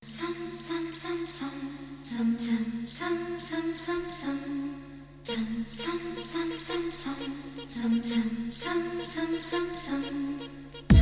Some, some, some, some, some, some, some, some, some, some. Some, some, some, some, some, some, some, some, some, some, some.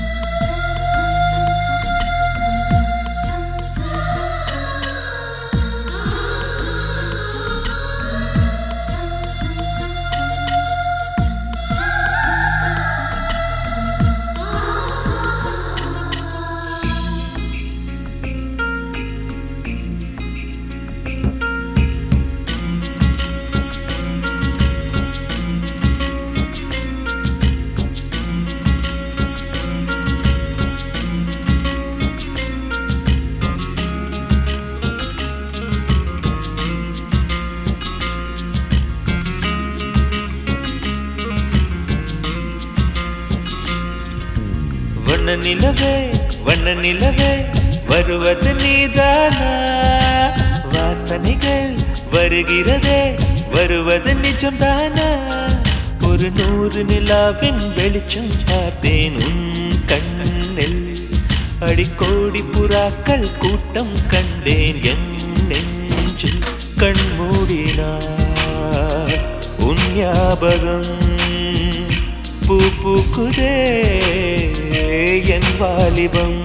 வண்ண நிலவே வண்ண நிலவே வருவது நீதானா வாசனைகள் வருகிறதே வருவது நிஜம்தானா ஒரு நூறு நிலாவின் வெளிச்சம் பார்த்தேன் உன் கண்ணில் அடிக்கோடி புறாக்கள் கூட்டம் கண்டேன் என் நெஞ்சில் கண் மூடினார் உன் ஞாபகம் பூ பூக்குதே என் வாலிபம்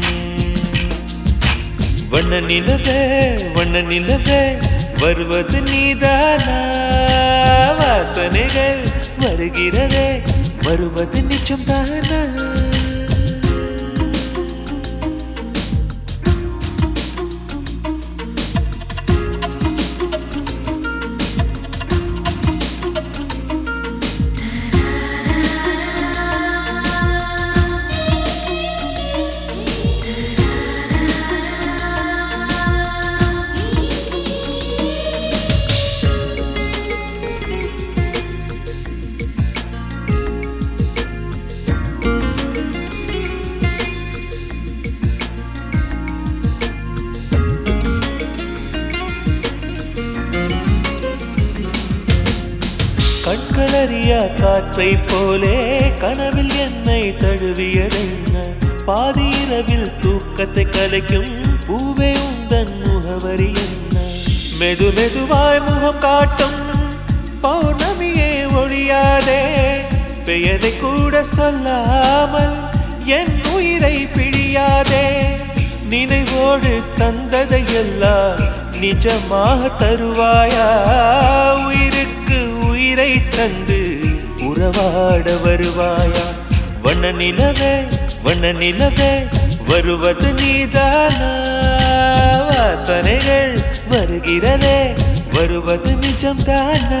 வண்ண நிலவே வண்ண நிலவே வருவது நீதானா வாசனைகள் வருகிறதே வருவது நிஜம்தானா கண்களறியா காற்றை போலே கனவில் என்னை தழுவியதென்ன பாதி இரவில் தூக்கத்தை கலைக்கும் பூவே உந்தன் முகவரி என்ன மெது மெதுவாய் முகம் காட்டும் பௌர்ணமியே ஒழியாதே பெயரை கூட சொல்லாமல் என் உயிரை பிழியாதே நினைவோடு தந்ததை எல்லாம் நிஜமாக தருவாயா உயிருக்கு உயிரை தந்து உறவாட வருவாயா வண்ண நிலவே வண்ண நிலவே வருவது நீதானா வாசனைகள் வருகிறதே வருவது நிஜம்தானா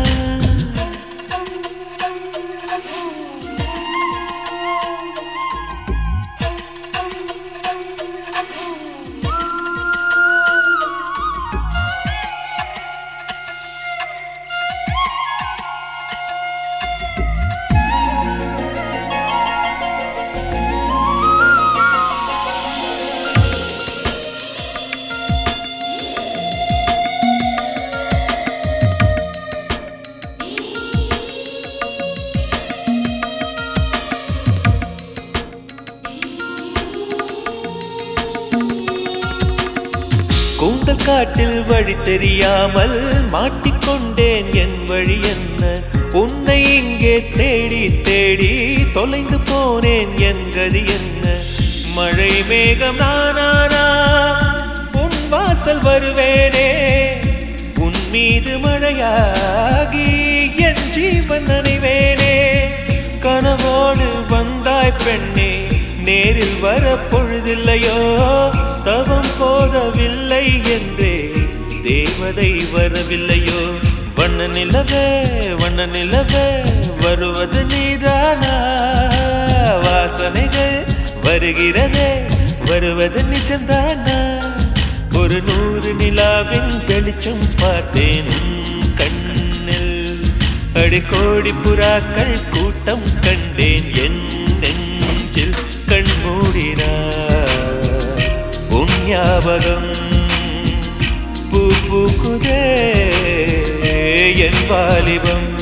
கூந்தல் காட்டில் வழி தெரியாமல் மாட்டிக்கொண்டேன் என் வழி என்ன உன்னை இங்கே தேடி தேடி தொலைந்து போனேன் என் கதி என்ன மழை மேகம் நானானா உன் வாசல் வருவேனே உன் மீது மழையாகி என் ஜீவன் நனைவேனே கனவோடு வந்தாய் பெண்ணே நேரில் வர பொழுதில்லையோ தவம் போதவில்லை என்றே தேவதை வரவில்லையோ வண்ண நிலவே வண்ண நிலவே வருவது நீதானா வாசனைகள் வருகிறதே வருவது நிஜம்தானா ஒரு நூறு நிலாவின் வெளிச்சம் பார்த்தேன் உன் கண்ணில் அடிக்கோடி புறாக்கள் கூட்டம் கண்டேன் என் நெஞ்சில் கண் மூடினார் உன் ஞாபகம் பூ பூக்குதே என் வாலிபம்